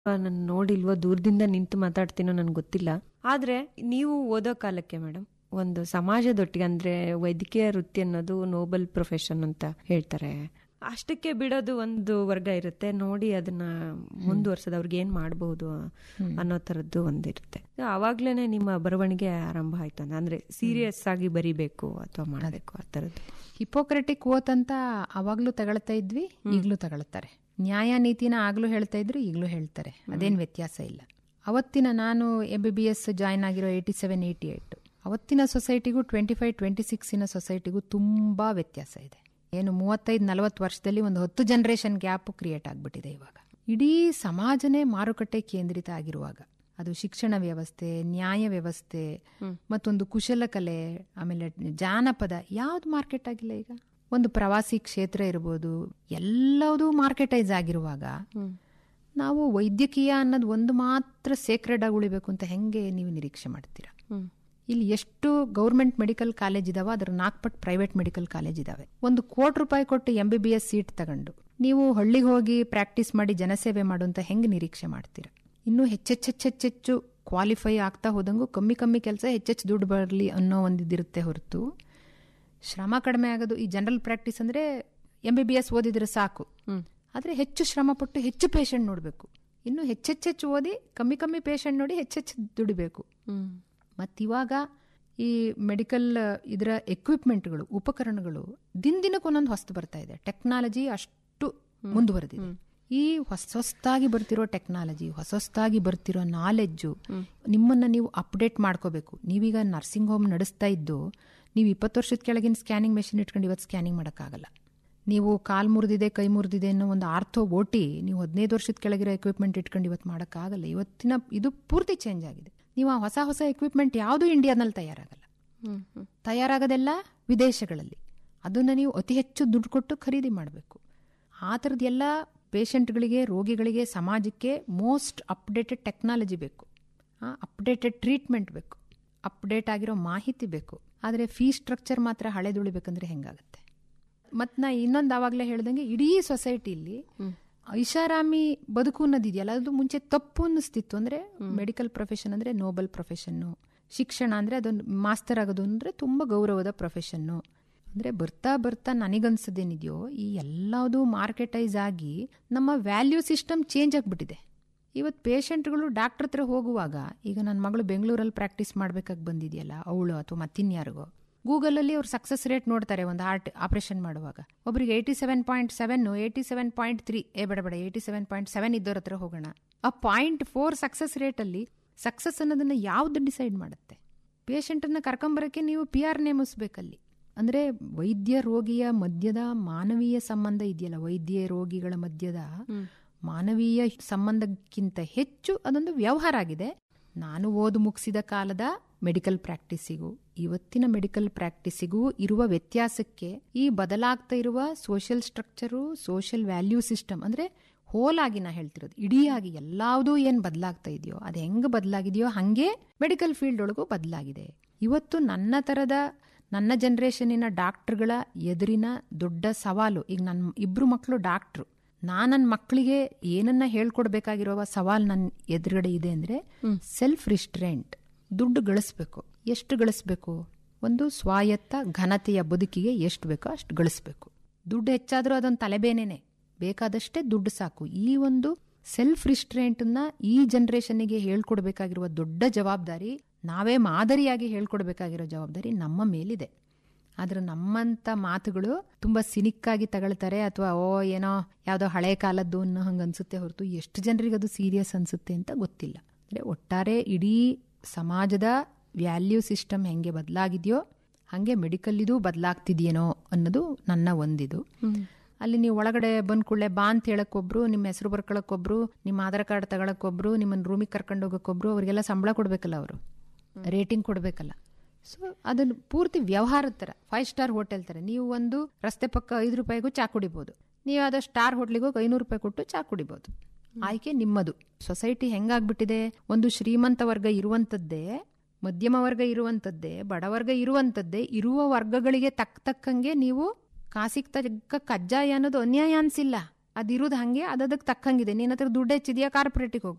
ನಾನು ನೋಡಿಲ್ವೋ ದೂರದಿಂದ ನಿಂತು ಮಾತಾಡ್ತೀನೋ ನನ್ಗೆ ಗೊತ್ತಿಲ್ಲ ಆದ್ರೆ ನೀವು ಓದೋ ಕಾಲಕ್ಕೆ ಮೇಡಮ್ ಒಂದು ಸಮಾಜದೊಟ್ಟಿಗೆ ಅಂದ್ರೆ ವೈದ್ಯಕೀಯ ವೃತ್ತಿ ಅನ್ನೋದು ನೋಬಲ್ ಪ್ರೊಫೆಷನ್ ಅಂತ ಹೇಳ್ತಾರೆ ಅಷ್ಟಕ್ಕೆ ಬಿಡೋದು ಒಂದು ವರ್ಗ ಇರುತ್ತೆ ನೋಡಿ ಅದನ್ನ ಮುಂದುವರ್ಸೋದು ಅವ್ರಿಗೆ ಏನ್ ಮಾಡಬಹುದು ಅನ್ನೋ ತರದ್ದು ಒಂದಿರುತ್ತೆ ಅವಾಗ್ಲೇನೆ ನಿಮ್ಮ ಬರವಣಿಗೆ ಆರಂಭ ಆಯ್ತು ಅಂತ ಅಂದ್ರೆ ಸೀರಿಯಸ್ ಆಗಿ ಬರಿಬೇಕು ಅಥವಾ ಮಾಡಬೇಕು ಆ ತರದ್ದು ಹಿಪೋಕ್ರೆಟಿಕ್ ಓತ್ ಅಂತ ಅವಾಗ್ಲೂ ತಗೊಳ್ತಾ ಇದ್ವಿ ಈಗ್ಲೂ ತಗೊಳ್ತಾರೆ ನ್ಯಾಯ ನೀತಿನ ಆಗ್ಲೂ ಹೇಳ್ತಾ ಇದ್ರು ಈಗ್ಲೂ ಹೇಳ್ತಾರೆ ಅದೇನ್ ವ್ಯತ್ಯಾಸ ಇಲ್ಲ ಅವತ್ತಿನ ನಾನು M B B S join ಆಗಿರೋ ಏಯ್ಟಿ ಸೆವೆನ್ ಏಯ್ಟಿ ಏಟ್ ಅವತ್ತಿನ ಸೊಸೈಟಿಗೂ ಟ್ವೆಂಟಿ ಫೈವ್ ಟ್ವೆಂಟಿ ಸಿಕ್ಸಿನ ಸೊಸೈಟಿಗೂ ತುಂಬಾ ವ್ಯತ್ಯಾಸ ಇದೆ ಏನು ಮೂವತ್ತೈದು ನಲವತ್ತು ವರ್ಷದಲ್ಲಿ ಒಂದು ಹತ್ತು ಜನರೇಷನ್ ಗ್ಯಾಪ್ ಕ್ರಿಯೇಟ್ ಆಗ್ಬಿಟ್ಟಿದೆ ಇವಾಗ ಇಡೀ ಸಮಾಜನೇ ಮಾರುಕಟ್ಟೆ ಕೇಂದ್ರಿತ ಆಗಿರುವಾಗ ಅದು ಶಿಕ್ಷಣ ವ್ಯವಸ್ಥೆ ನ್ಯಾಯ ವ್ಯವಸ್ಥೆ ಮತ್ತೊಂದು ಕುಶಲಕಲೆ ಆಮೇಲೆ ಜಾನಪದ ಯಾವ್ದು ಮಾರ್ಕೆಟ್ ಆಗಿಲ್ಲ ಈಗ ಒಂದು ಪ್ರವಾಸಿ ಕ್ಷೇತ್ರ ಇರ್ಬೋದು ಎಲ್ಲದೂ ಮಾರ್ಕೆಟೈಸ್ ಆಗಿರುವಾಗ ನಾವು ವೈದ್ಯಕೀಯ ಅನ್ನೋದು ಒಂದು ಮಾತ್ರ ಸೇಕ್ರೆಡ್ ಆಗಿ ಉಳಿಬೇಕು ಅಂತ ಹೆಂಗೆ ನೀವು ನಿರೀಕ್ಷೆ ಮಾಡ್ತೀರಾ ಇಲ್ಲಿ ಎಷ್ಟು ಗೌರ್ಮೆಂಟ್ ಮೆಡಿಕಲ್ ಕಾಲೇಜ್ ಇದಾವೆ ಅದರ ನಾಲ್ಕು ಪ್ರೈವೇಟ್ ಮೆಡಿಕಲ್ ಕಾಲೇಜ್ ಇದಾವೆ ಒಂದು ಕೋಟಿ ರೂಪಾಯಿ ಕೊಟ್ಟು M B B S seat ತಗೊಂಡು ನೀವು ಹಳ್ಳಿಗೆ ಹೋಗಿ ಪ್ರಾಕ್ಟೀಸ್ ಮಾಡಿ ಜನಸೇವೆ ಮಾಡುವಂತ ಹೆಂಗೆ ನಿರೀಕ್ಷೆ ಮಾಡ್ತೀರಾ ಇನ್ನೂ ಹೆಚ್ಚೆಚ್ಚೆಚ್ಚೆಚ್ಚೆಚ್ಚು ಕ್ವಾಲಿಫೈ ಆಗ್ತಾ ಹೋದಂಗೂ ಕಮ್ಮಿ ಕಮ್ಮಿ ಕೆಲಸ ಹೆಚ್ಚೆಚ್ಚು ದುಡ್ಡು ಬರಲಿ ಅನ್ನೋ ಒಂದು ಇದಿರುತ್ತೆ ಹೊರತು ಶ್ರಮ ಕಡಿಮೆ ಆಗೋದು ಈ ಜನರಲ್ ಪ್ರಾಕ್ಟೀಸ್ ಅಂದ್ರೆ ಎಂ ಬಿ ಬಿ ಎಸ್ ಓದಿದ್ರೆ ಸಾಕು ಆದ್ರೆ ಹೆಚ್ಚು ಶ್ರಮ ಪಟ್ಟು ಹೆಚ್ಚು ಪೇಷಂಟ್ ನೋಡಬೇಕು ಇನ್ನು ಹೆಚ್ಚೆಚ್ಚೆಚ್ಚು ಓದಿ ಕಮ್ಮಿ ಕಮ್ಮಿ ಪೇಷಂಟ್ ನೋಡಿ ಹೆಚ್ಚೆಚ್ಚು ದುಡಿಬೇಕು ಮತ್ತಿವಾಗ ಈ ಮೆಡಿಕಲ್ ಇದರ ಎಕ್ವಿಪ್ಮೆಂಟ್ಗಳು ಉಪಕರಣಗಳು ದಿನ ದಿನಕ್ಕೆ ಒಂದೊಂದು ಹೊಸ್ತು ಬರ್ತಾ ಇದೆ ಟೆಕ್ನಾಲಜಿ ಅಷ್ಟು ಮುಂದುವರೆದಿದೆ ಈ ಹೊಸ ಹೊಸದಾಗಿ ಬರ್ತಿರೋ ಟೆಕ್ನಾಲಜಿ ಹೊಸ ಹೊಸದಾಗಿ ಬರ್ತಿರೋ ನಾಲೆಡ್ಜು ನಿಮ್ಮನ್ನ ನೀವು ಅಪ್ಡೇಟ್ ಮಾಡ್ಕೋಬೇಕು ನೀವೀಗ ನರ್ಸಿಂಗ್ ಹೋಮ್ ನಡೆಸ್ತಾ ಇದ್ದು ನೀವು ಇಪ್ಪತ್ತು ವರ್ಷದ ಕೆಳಗಿನ ಸ್ಕ್ಯಾನಿಂಗ್ ಮೆಷಿನ್ ಇಟ್ಕೊಂಡು ಇವತ್ತು ಸ್ಕ್ಯಾನಿಂಗ್ ಮಾಡೋಕ್ಕಾಗಲ್ಲ ನೀವು ಕಾಲ್ ಮುರಿದಿದೆ ಕೈ ಮುರಿದಿದೆ ಅನ್ನೋ ಒಂದು ಆರ್ಥೋ ಓಟಿ ನೀವು ಹದಿನೈದು ವರ್ಷದ ಕೆಳಗಿರೋ ಎಕ್ವಿಪ್ಮೆಂಟ್ ಇಟ್ಕೊಂಡು ಇವತ್ತು ಮಾಡೋಕ್ಕಾಗಲ್ಲ ಇವತ್ತಿನ ಇದು ಪೂರ್ತಿ ಚೇಂಜ್ ಆಗಿದೆ ನೀವು ಆ ಹೊಸ ಹೊಸ ಎಕ್ವಿಪ್ಮೆಂಟ್ ಯಾವುದು ಇಂಡಿಯಾದಲ್ಲಿ ತಯಾರಾಗಲ್ಲ ತಯಾರಾಗೋದೆಲ್ಲ ವಿದೇಶಗಳಲ್ಲಿ ಅದನ್ನ ನೀವು ಅತಿ ಹೆಚ್ಚು ದುಡ್ಡು ಕೊಟ್ಟು ಖರೀದಿ ಮಾಡಬೇಕು ಆ ಥರದ್ದು ಎಲ್ಲ ಪೇಷಂಟ್ಗಳಿಗೆ ರೋಗಿಗಳಿಗೆ ಸಮಾಜಕ್ಕೆ ಮೋಸ್ಟ್ ಅಪ್ಡೇಟೆಡ್ ಟೆಕ್ನಾಲಜಿ ಬೇಕು ಅಪ್ಡೇಟೆಡ್ ಟ್ರೀಟ್ಮೆಂಟ್ ಬೇಕು ಅಪ್ಡೇಟ್ ಆಗಿರೋ ಮಾಹಿತಿ ಬೇಕು ಆದರೆ ಫೀ ಸ್ಟ್ರಕ್ಚರ್ ಮಾತ್ರ ಹಳೆದುಳಿಬೇಕಂದ್ರೆ ಹೆಂಗಾಗುತ್ತೆ ಮತ್ ನಾ ಇನ್ನೊಂದು ಆವಾಗಲೇ ಹೇಳ್ದಂಗೆ ಇಡೀ ಸೊಸೈಟಿಲಿ ಐಷಾರಾಮಿ ಬದುಕು ಅನ್ನೋದಿದೆಯಲ್ಲ ಅದು ಮುಂಚೆ ತಪ್ಪು ಅನ್ನಿಸ್ತಿತ್ತು ಅಂದ್ರೆ ಮೆಡಿಕಲ್ ಪ್ರೊಫೆಷನ್ ಅಂದ್ರೆ ನೋಬಲ್ ಪ್ರೊಫೆಷನ್ನು ಶಿಕ್ಷಣ ಅಂದ್ರೆ ಅದೊಂದು ಮಾಸ್ತರ್ ಆಗೋದು ಅಂದ್ರೆ ತುಂಬಾ ಗೌರವದ ಪ್ರೊಫೆಷನ್ನು ಅಂದ್ರೆ ಬರ್ತಾ ಬರ್ತಾ ನನಗನ್ಸದೇನಿದೆಯೋ ಈ ಎಲ್ಲದೂ ಮಾರ್ಕೆಟೈಸ್ ಆಗಿ ನಮ್ಮ ವ್ಯಾಲ್ಯೂ ಸಿಸ್ಟಮ್ ಚೇಂಜ್ ಆಗ್ಬಿಟ್ಟಿದೆ ಇವತ್ತು ಪೇಷಂಟ್ಗಳು ಡಾಕ್ಟರ್ ಹತ್ರ ಹೋಗುವಾಗ ಈಗ ನನ್ನ ಮಗಳು ಬೆಂಗಳೂರಲ್ಲಿ ಪ್ರಾಕ್ಟೀಸ್ ಮಾಡ್ಬೇಕಾಗಿ ಬಂದಿದೆಯಲ್ಲ ಅವಳು ಅಥವಾ ಮತ್ತಿನ್ಯಾರಿಗೋ ಗೂಗಲ್ ಅಲ್ಲಿ ಅವ್ರು ಸಕ್ಸಸ್ ರೇಟ್ ನೋಡ್ತಾರೆ ಒಂದು ಹಾರ್ಟ್ ಆಪರೇಷನ್ ಮಾಡುವಾಗ ಒಬ್ಬರಿಗೆ eighty seven point seven eighty seven point three ಏ ಬೇಡ ಬೇಡ ಏಯ್ಟಿ ಸೆವೆನ್ ಪಾಯಿಂಟ್ ಸೆವೆನ್ ಇದ್ದವ್ರ ಹತ್ರ ಹೋಗೋಣ ಆ ಪಾಯಿಂಟ್ ಫೋರ್ ಸಕ್ಸಸ್ ರೇಟ್ ಅಲ್ಲಿ ಸಕ್ಸಸ್ ಅನ್ನೋದನ್ನ ಯಾವ್ದು ಡಿಸೈಡ್ ಮಾಡುತ್ತೆ ಪೇಷಂಟ್ ಅನ್ನ ಕರ್ಕೊಂಬರಕ್ಕೆ ನೀವು ಪಿ ಆರ್ ನೇಮಿಸ್ಬೇಕಲ್ಲಿ ಅಂದ್ರೆ ವೈದ್ಯ ರೋಗಿಯ ಮಧ್ಯದ ಮಾನವೀಯ ಸಂಬಂಧ ಇದೆಯಲ್ಲ ವೈದ್ಯ ರೋಗಿಗಳ ಮಧ್ಯದ ಮಾನವೀಯ ಸಂಬಂಧಕ್ಕಿಂತ ಹೆಚ್ಚು ಅದೊಂದು ವ್ಯವಹಾರ ಆಗಿದೆ ನಾನು ಓದು ಮುಗಿಸಿದ ಕಾಲದ ಮೆಡಿಕಲ್ ಪ್ರಾಕ್ಟೀಸಿಗೂ ಇವತ್ತಿನ ಮೆಡಿಕಲ್ ಪ್ರಾಕ್ಟೀಸಿಗೂ ಇರುವ ವ್ಯತ್ಯಾಸಕ್ಕೆ ಈ ಬದಲಾಗ್ತಾ ಇರುವ social structure social value system ಅಂದ್ರೆ ಹೋಲ್ ಆಗಿ ನಾ ಹೇಳ್ತಿರೋದು ಇಡೀಯಾಗಿ ಎಲ್ಲಾವುದೂ ಏನ್ ಬದಲಾಗ್ತಾ ಇದೆಯೋ ಅದು ಹೆಂಗ್ ಬದಲಾಗಿದೆಯೋ ಹಂಗೆ ಮೆಡಿಕಲ್ ಫೀಲ್ಡ್ ಒಳಗೂ ಬದಲಾಗಿದೆ ಇವತ್ತು ನನ್ನ ತರದ ನನ್ನ ಜನರೇಷನ್ನಿನ ಡಾಕ್ಟರ್ಗಳ ಎದುರಿನ ದೊಡ್ಡ ಸವಾಲು ಈಗ ನನ್ನ ಇಬ್ರು ಮಕ್ಕಳು ಡಾಕ್ಟ್ರು ನಾ ನನ್ನ ಮಕ್ಕಳಿಗೆ ಏನನ್ನ ಹೇಳ್ಕೊಡ್ಬೇಕಾಗಿರುವ ಸವಾಲ್ ನನ್ನ ಎದುರುಗಡೆ ಇದೆ ಅಂದ್ರೆ ಸೆಲ್ಫ್ ರಿಸ್ಟ್ರೆಂಟ್ ದುಡ್ಡು ಗಳಿಸ್ಬೇಕು ಎಷ್ಟು ಗಳಿಸ್ಬೇಕು ಒಂದು ಸ್ವಾಯತ್ತ ಘನತೆಯ ಬದುಕಿಗೆ ಎಷ್ಟು ಬೇಕೋ ಅಷ್ಟು ಗಳಿಸ್ಬೇಕು ದುಡ್ಡು ಹೆಚ್ಚಾದ್ರೂ ಅದೊಂದು ತಲೆಬೇನೇನೆ ಬೇಕಾದಷ್ಟೇ ದುಡ್ಡು ಸಾಕು ಈ ಒಂದು ಸೆಲ್ಫ್ ರಿಸ್ಟ್ರೆಂಟ್ ನ ಈ ಜನರೇಷನ್ಗೆ ಹೇಳ್ಕೊಡ್ಬೇಕಾಗಿರುವ ದೊಡ್ಡ ಜವಾಬ್ದಾರಿ ನಾವೇ ಮಾದರಿಯಾಗಿ ಹೇಳ್ಕೊಡ್ಬೇಕಾಗಿರೋ ಜವಾಬ್ದಾರಿ ನಮ್ಮ ಮೇಲಿದೆ ಆದ್ರೆ ನಮ್ಮಂತ ಮಾತುಗಳು ತುಂಬಾ ಸಿನಿಕ್ಕಾಗಿ ತಗೊಳ್ತಾರೆ ಅಥವಾ ಓ ಏನೋ ಯಾವ್ದೋ ಹಳೆ ಕಾಲದ್ದು ಅನ್ನೋ ಹಂಗ ಅನ್ಸುತ್ತೆ ಹೊರತು ಎಷ್ಟು ಜನರಿಗೆ ಅದು ಸೀರಿಯಸ್ ಅನ್ಸುತ್ತೆ ಅಂತ ಗೊತ್ತಿಲ್ಲ ಅಂದ್ರೆ ಒಟ್ಟಾರೆ ಇಡೀ ಸಮಾಜದ ವ್ಯಾಲ್ಯೂ ಸಿಸ್ಟಮ್ ಹೆಂಗೆ ಬದಲಾಗಿದೆಯೋ ಹಂಗೆ ಮೆಡಿಕಲ್ ಇದು ಬದಲಾಗ್ತಿದೆಯೇನೋ ಅನ್ನೋದು ನನ್ನ ಒಂದಿದು ಅಲ್ಲಿ ನೀವು ಒಳಗಡೆ ಬಂದ್ ಕೂಡಲೇ ಬಾ ಅಂತ ಹೇಳಕ್ಕೊಬ್ರು ನಿಮ್ಮ ಹೆಸರು ಬರ್ಕೊಳಕ್ಕೊಬ್ರು ನಿಮ್ಮ ಆಧಾರ್ ಕಾರ್ಡ್ ತಗೊಳಕ್ಕೊಬ್ರು ನಿಮ್ಮನ್ನ ರೂಮಿಗೆ ಕರ್ಕೊಂಡು ಹೋಗಕ್ಕೊಬ್ರು ಅವರಿಗೆಲ್ಲ ಸಂಬಳ ಕೊಡ್ಬೇಕಲ್ಲ ಅವರು ರೇಟಿಂಗ್ ಕೊಡ್ಬೇಕಲ್ಲ ಸೊ ಅದನ್ನು ಪೂರ್ತಿ ವ್ಯವಹಾರದ ತರ ಫೈವ್ ಸ್ಟಾರ್ ಹೋಟೆಲ್ ತರ ನೀವು ಒಂದು ರಸ್ತೆ ಪಕ್ಕ ಐದು ರೂಪಾಯಿಗೂ ಚಾ ಕುಡಿಬಹುದು ನೀವು ಯಾವ್ದೋ ಸ್ಟಾರ್ ಹೋಟ್ಲಿಗೆ ಹೋಗಿ ಐನೂರು ರೂಪಾಯಿ ಕೊಟ್ಟು ಚಾ ಕುಡಿಬಹುದು ಆಯ್ಕೆ ನಿಮ್ಮದು ಸೊಸೈಟಿ ಹೆಂಗಾಗ್ಬಿಟ್ಟಿದೆ ಒಂದು ಶ್ರೀಮಂತ ವರ್ಗ ಇರುವಂತದ್ದೇ ಮಧ್ಯಮ ವರ್ಗ ಇರುವಂತದ್ದೇ ಬಡವರ್ಗ ಇರುವಂತದ್ದೇ ಇರುವ ವರ್ಗಗಳಿಗೆ ತಕ್ಕ ತಕ್ಕಂಗೆ ನೀವು ಕಾಸಿಗೆ ತಕ್ಕ ಕಜ್ಜಾಯ ಅನ್ನೋದು ಅನ್ಯಾಯ ಅನ್ಸಿಲ್ಲ ಅದಿರೋದು ಹಂಗೆ ಅದಕ್ಕೆ ತಕ್ಕಂಗಿದೆ ನಿನ್ನ ಹತ್ರ ದುಡ್ಡು ಹೆಚ್ಚಿದೆಯಾ ಕಾರ್ಪೊರೇಟಿಗೆ ಹೋಗು